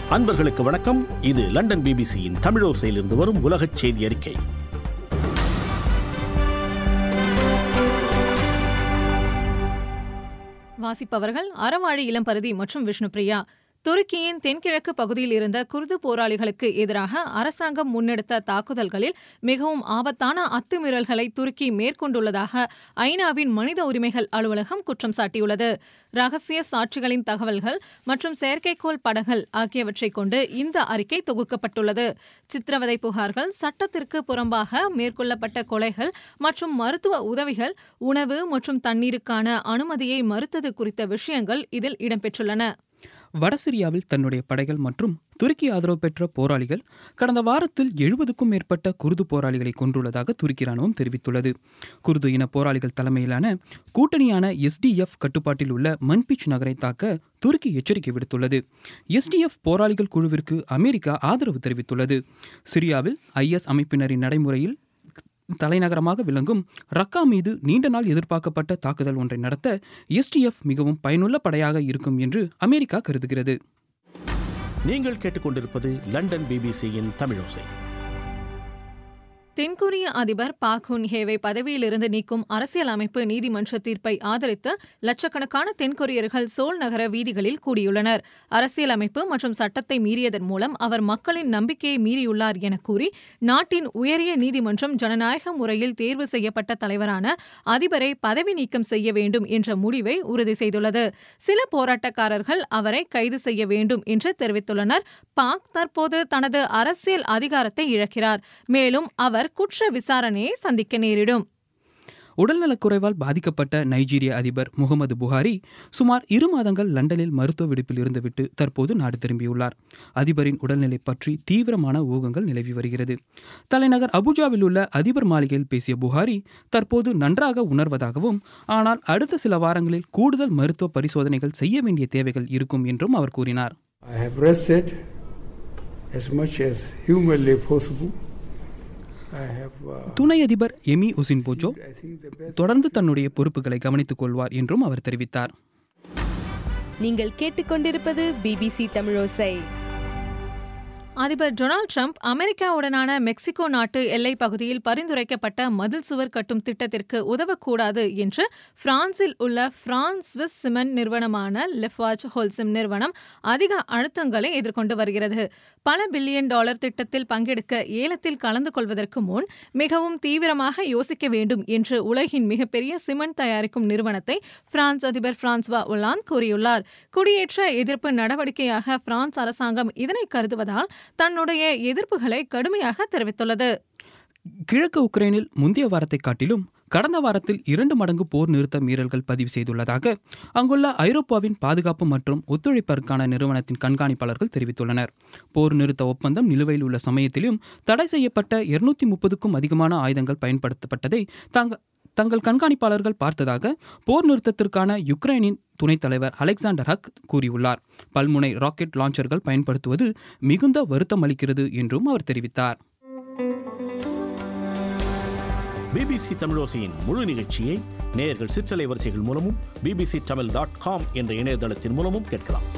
அன்பர்களுக்கு வணக்கம் இது லண்டன் பிபிசியின் தமிழோசையிலிருந்து வரும் உலகச் செய்தி அறிக்கை வாசிப்பவர்கள் அறவாழி இளம்பருதி மற்றும் விஷ்ணுபிரியா துருக்கியின் தென்கிழக்கு பகுதியில் இருந்த குர்து போராளிகளுக்கு எதிராக அரசாங்கம் முன்னெடுத்த தாக்குதல்களில் மிகவும் ஆபத்தான அத்துமீறல்களை துருக்கி மேற்கொண்டுள்ளதாக ஐநாவின் மனித உரிமைகள் அலுவலகம் குற்றம் சாட்டியுள்ளது ரகசிய சாட்சிகளின் தகவல்கள் மற்றும் செயற்கைக்கோள் படங்கள் ஆகியவற்றைக் கொண்டு இந்த அறிக்கை தொகுக்கப்பட்டுள்ளது சித்திரவதை புகார்கள் சட்டத்திற்கு புறம்பாக மேற்கொள்ளப்பட்ட கொலைகள் மற்றும் மருத்துவ உதவிகள் உணவு மற்றும் தண்ணீருக்கான அனுமதியை மறுத்தது குறித்த விஷயங்கள் இதில் இடம்பெற்றுள்ளன வடசிரியாவில் தன்னுடைய படைகள் மற்றும் துருக்கி ஆதரவு பெற்ற போராளிகள் கடந்த வாரத்தில் எழுபதுக்கும் மேற்பட்ட குர்து போராளிகளை கொன்றுள்ளதாக துருக்கி ராணுவம் தெரிவித்துள்ளது குர்து இன போராளிகள் தலைமையிலான கூட்டணியான எஸ்டிஎஃப் கட்டுப்பாட்டில் உள்ள மன்பிச் நகரை தாக்க துருக்கி எச்சரிக்கை விடுத்துள்ளது எஸ்டிஎஃப் போராளிகள் குழுவிற்கு அமெரிக்கா ஆதரவு தெரிவித்துள்ளது சிரியாவில் ஐஎஸ் அமைப்பினரின் நடைமுறையில் தலைநகரமாக விளங்கும் ரக்கா மீது நீண்ட நாள் எதிர்பார்க்கப்பட்ட தாக்குதல் ஒன்றை நடத்த எஸ்டிஎஃப் மிகவும் பயனுள்ள படையாக இருக்கும் என்று அமெரிக்கா கருதுகிறது நீங்கள் கேட்டுக்கொண்டிருப்பது லண்டன் பிபிசியின் தமிழோசை தென்கொரிய அதிபர் பாக் ஹுன் ஹேவை பதவியிலிருந்து நீக்கும் அரசியலமைப்பு நீதிமன்ற தீர்ப்பை ஆதரித்து லட்சக்கணக்கான தென்கொரியர்கள் சோல் நகர வீதிகளில் கூடியுள்ளனர் அரசியலமைப்பு மற்றும் சட்டத்தை மீறியதன் மூலம் அவர் மக்களின் நம்பிக்கையை மீறியுள்ளார் என கூறி நாட்டின் உயரிய நீதிமன்றம் ஜனநாயக முறையில் தேர்வு செய்யப்பட்ட தலைவரான அதிபரை பதவி நீக்கம் செய்ய வேண்டும் என்ற முடிவை உறுதி செய்துள்ளது சில போராட்டக்காரர்கள் அவரை கைது செய்ய வேண்டும் என்று தெரிவித்துள்ளனர் பாக் தற்போது தனது அரசியல் அதிகாரத்தை இழக்கிறார் மேலும் அவர் குற்ற விசாரணையை சந்திக்க நேரிடும் உடல்நலக்குறைவால் பாதிக்கப்பட்ட நைஜீரிய அதிபர் முகமது புகாரி சுமார் இரு மாதங்கள் லண்டனில் மருத்துவ விடுப்பில் இருந்துவிட்டு தற்போது நாடு திரும்பியுள்ளார் அதிபரின் உடல்நிலை பற்றி தீவிரமான ஊகங்கள் நிலவி வருகிறது தலைநகர் அபுஜாவில் உள்ள அதிபர் மாளிகையில் பேசிய புகாரி தற்போது நன்றாக உணர்வதாகவும் ஆனால் அடுத்த சில வாரங்களில் கூடுதல் மருத்துவ பரிசோதனைகள் செய்ய வேண்டிய தேவைகள் இருக்கும் என்றும் அவர் கூறினார் I have rested as much as humanly possible. I have. Uh, துணை அதிபர் எமி உசின் போஜோ I think the best. தொடர்ந்து தன்னுடைய பொறுப்புகளை கவனித்துக் கொள்வார் என்றும் அவர் தெரிவித்தார் நீங்கள் கேட்டுக்கொண்டிருப்பது பிபிசி தமிழோசை அதிபர் டொனால்டு ட்ரம்ப் அமெரிக்காவுடனான மெக்சிகோ நாட்டு எல்லைப் பகுதியில் பரிந்துரைக்கப்பட்ட மதில் சுவர் கட்டும் திட்டத்திற்கு உதவக்கூடாது என்று பிரான்சில் உள்ள பிரான்ஸ் ஸ்விஸ் சிமெண்ட் நிறுவனமான லெஃபாஜ் ஹோல்சிம் நிறுவனம் அதிக அழுத்தங்களை எதிர்கொண்டு வருகிறது பல பில்லியன் டாலர் திட்டத்தில் பங்கெடுக்க ஏலத்தில் கலந்து கொள்வதற்கு முன் மிகவும் தீவிரமாக யோசிக்க வேண்டும் என்று உலகின் மிகப்பெரிய சிமெண்ட் தயாரிக்கும் நிறுவனத்தை பிரான்ஸ் அதிபர் பிரான்ஸ்வா ஒலாந்து கூறியுள்ளார் குடியேற்ற எதிர்ப்பு நடவடிக்கையாக பிரான்ஸ் அரசாங்கம் இதனை கருதுவதால் தன்னுடைய எதிர்ப்புகளை கடுமையாக தெரிவித்துள்ளது கிழக்கு உக்ரைனில் முந்தைய வாரத்தை காட்டிலும் கடந்த வாரத்தில் இரண்டு மடங்கு போர் நிறுத்த மீறல்கள் பதிவு செய்துள்ளதாக அங்குள்ள ஐரோப்பாவின் பாதுகாப்பு மற்றும் ஒத்துழைப்பிற்கான நிறுவனத்தின் கண்காணிப்பாளர்கள் தெரிவித்துள்ளனர் போர் நிறுத்த ஒப்பந்தம் நிலுவையில் உள்ள சமயத்திலும் தடை செய்யப்பட்ட இருநூத்தி முப்பதுக்கும் அதிகமான ஆயுதங்கள் பயன்படுத்தப்பட்டதை தாங்க தங்கள் கண்காணிப்பாளர்கள் பார்த்ததாக போர் நிறுத்தத்திற்கான யுக்ரைனின் துணைத் தலைவர் அலெக்சாண்டர் ஹக் கூறியுள்ளார் பல்முனை ராக்கெட் லான்ச்சர்கள் பயன்படுத்துவது மிகுந்த வருத்தம் அளிக்கிறது என்றும் அவர் தெரிவித்தார் பிபிசி தமிழோசையின் முழு நிகழ்ச்சியை நேயர்கள் சிற்றலை வரிசைகள் மூலமும் பிபிசி தமிழ் டாட் காம் என்ற இணையதளத்தின் மூலமும் கேட்கலாம்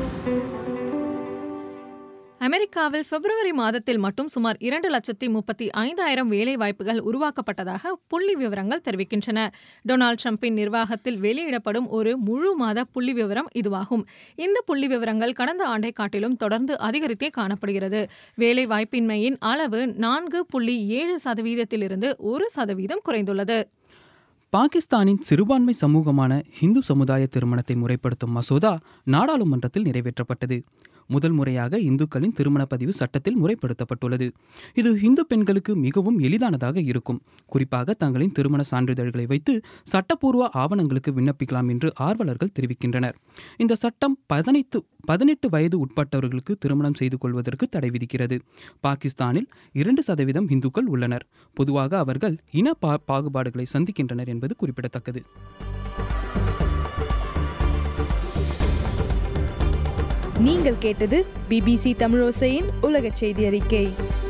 அமெரிக்காவில் பிப்ரவரி மாதத்தில் மட்டும் சுமார் இரண்டு லட்சத்தி முப்பத்தி ஐந்தாயிரம் வேலை வாய்ப்புகள் உருவாக்கப்பட்டதாக புள்ளி விவரங்கள் தெரிவிக்கின்றன டொனால்டு டிரம்பின் நிர்வாகத்தில் வெளியிடப்படும் ஒரு முழு மாத புள்ளி விவரம் இதுவாகும் இந்த புள்ளி விவரங்கள் கடந்த ஆண்டை காட்டிலும் தொடர்ந்து அதிகரித்தே காணப்படுகிறது வேலை வாய்ப்பின்மையின் அளவு நான்கு புள்ளி ஏழு சதவீதத்திலிருந்து ஒரு சதவீதம் குறைந்துள்ளது பாகிஸ்தானின் சிறுபான்மை சமூகமான இந்து சமுதாய திருமணத்தை முறைப்படுத்தும் மசோதா நாடாளுமன்றத்தில் நிறைவேற்றப்பட்டது முதல் முறையாக இந்துக்களின் திருமண பதிவு சட்டத்தில் முறைப்படுத்தப்பட்டுள்ளது இது இந்து பெண்களுக்கு மிகவும் எளிதானதாக இருக்கும் குறிப்பாக தங்களின் திருமண சான்றிதழ்களை வைத்து சட்டப்பூர்வ ஆவணங்களுக்கு விண்ணப்பிக்கலாம் என்று ஆர்வலர்கள் தெரிவிக்கின்றனர் இந்த சட்டம் பதினைத்து பதினெட்டு வயது உட்பட்டவர்களுக்கு திருமணம் செய்து கொள்வதற்கு தடை விதிக்கிறது பாகிஸ்தானில் இரண்டு சதவீதம் இந்துக்கள் உள்ளனர் பொதுவாக அவர்கள் இன பா பாகுபாடுகளை சந்திக்கின்றனர் என்பது குறிப்பிடத்தக்கது நீங்கள் கேட்டது பிபிசி தமிழோசையின் உலகச் செய்தி அறிக்கை